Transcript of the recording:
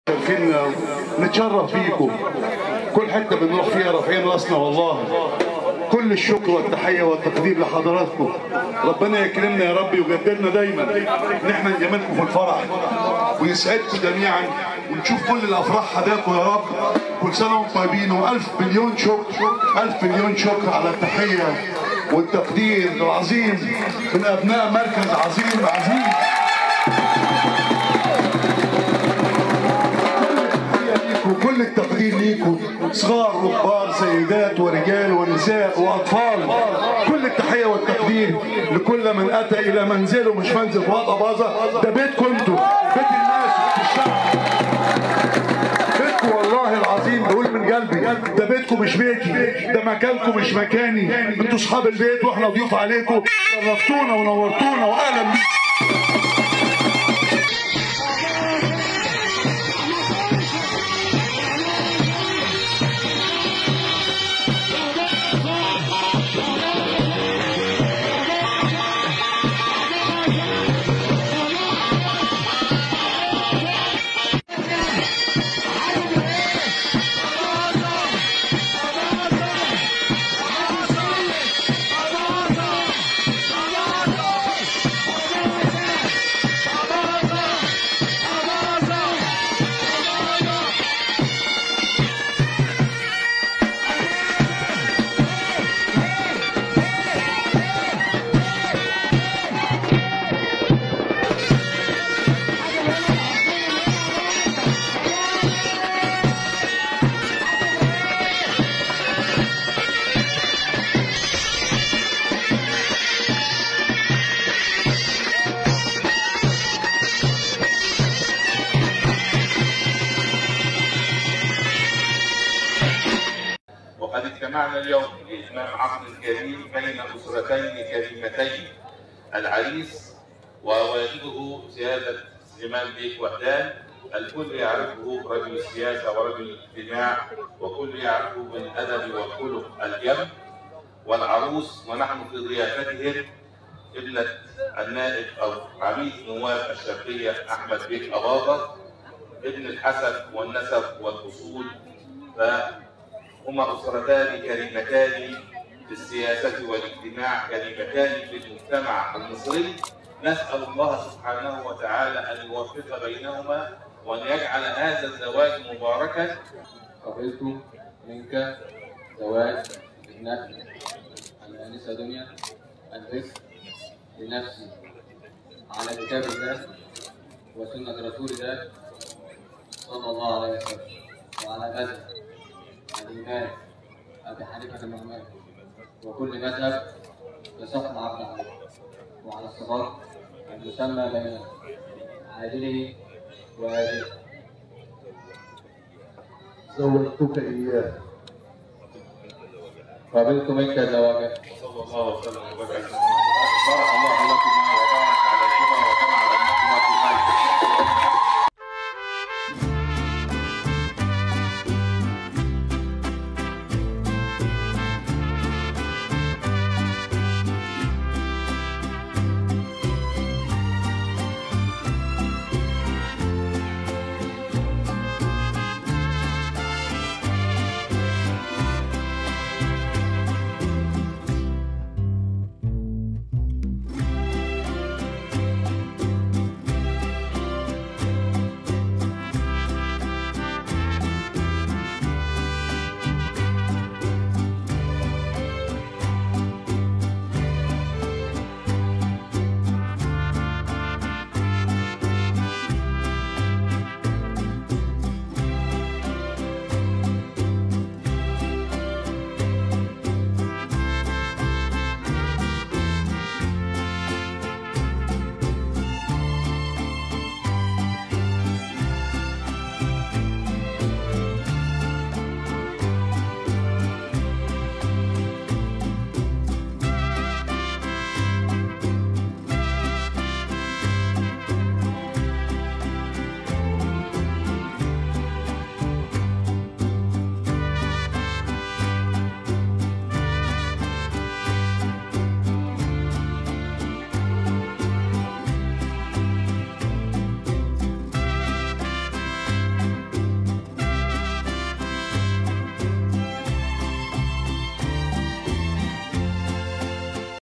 كنا نتشرف فيكم كل حته بنروح فيها رافعين راسنا والله كل الشكر والتحيه والتقدير لحضراتكم ربنا يكرمنا يا رب ويقدرنا دايما ان احنا نجملكم في الفرح ويسعدكم جميعا ونشوف كل الافراح حداكم يا رب كل سنه وانتم طيبين والف مليون شكر الف مليون شكر على التحيه والتقدير العظيم من ابناء مركز عظيم عظيم وكل التقدير ليكم صغار وكبار سيدات ورجال ونساء واطفال كل التحيه والتقدير لكل من اتى الى منزله مش منزل فؤاد اباظه ده بيتكم انتوا بيت الناس بيت الشعب بيتكم والله العظيم بقول من قلبي ده بيتكم مش بيتي ده مكانكم مش مكاني انتوا اصحاب البيت واحنا ضيوف عليكم شرفتونا ونورتونا واهلا بيكم وقد اجتمعنا اليوم لإتمام عقد كريم بين أسرتين كريمتين العريس ووالده سيادة سليمان بيك وهدان الكل يعرفه رجل السياسة ورجل الاجتماع وكل يعرفه بالأدب والخلق الجم والعروس ونحن في ضيافتهم ابنة النائب أو عميد نواب الشرقية أحمد بيك أباظة ابن الحسب والنسب والأصول ف هما أسرتان كريمتان في السياسة والاجتماع كريمتان في المجتمع المصري نسأل الله سبحانه وتعالى أن يوفق بينهما وأن يجعل هذا الزواج مباركا قبلت منك زواج ابنتي الآنسة دنيا البكر لنفسي على كتاب الله وسنة رسول الله صلى الله عليه وسلم وعلى مذهب الإمام أبي حنيفة النعمان وكل مذهب يصح عبد عليه وعلى الصفات المسمى بين عاجله وآجله زوجتك اياه قبلت منك زواجا صلى الله وسلم وبارك على سيدنا محمد. بارك الله لكما